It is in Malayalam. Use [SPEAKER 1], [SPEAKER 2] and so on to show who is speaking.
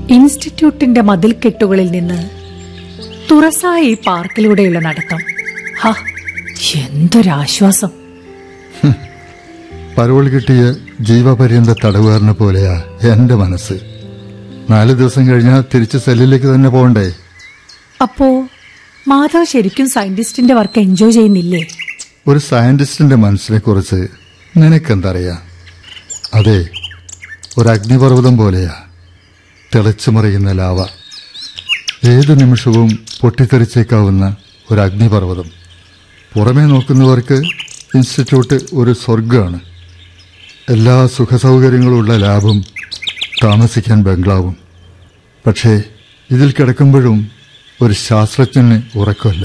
[SPEAKER 1] ഇൻസ്റ്റിറ്റ്യൂട്ടിന്റെ മതിൽക്കെട്ടുകളിൽ നിന്ന് തുറസായ ഈ പാർക്കിലൂടെയുള്ള നടത്തം ഹ എന്തൊരാശ്വാസം
[SPEAKER 2] പരോൾ കിട്ടിയ ജീവപര്യന്ത തടവുകാരനെ പോലെയാ എന്റെ മനസ്സ് നാല് ദിവസം കഴിഞ്ഞാൽ തിരിച്ച് സെല്ലിലേക്ക് തന്നെ പോകണ്ടേ
[SPEAKER 1] അപ്പോ മാധവ് ശരിക്കും സയന്റിസ്റ്റിന്റെ വർക്ക് എൻജോയ് ചെയ്യുന്നില്ലേ
[SPEAKER 2] ഒരു സയന്റിസ്റ്റിന്റെ മനസ്സിനെ കുറിച്ച് നിനക്കെന്തറിയാം അതെ ഒരു അഗ്നിപർവ്വതം പോലെയാ തിളച്ചു മറിയുന്ന ലാവ ഏതു നിമിഷവും പൊട്ടിത്തെറിച്ചേക്കാവുന്ന ഒരു അഗ്നിപർവ്വതം പുറമേ നോക്കുന്നവർക്ക് ഇൻസ്റ്റിറ്റ്യൂട്ട് ഒരു സ്വർഗമാണ് എല്ലാ സുഖസൗകര്യങ്ങളുള്ള ലാബും താമസിക്കാൻ ബംഗ്ലാവും പക്ഷേ ഇതിൽ കിടക്കുമ്പോഴും ഒരു ശാസ്ത്രജ്ഞന് ഉറക്കമല്ല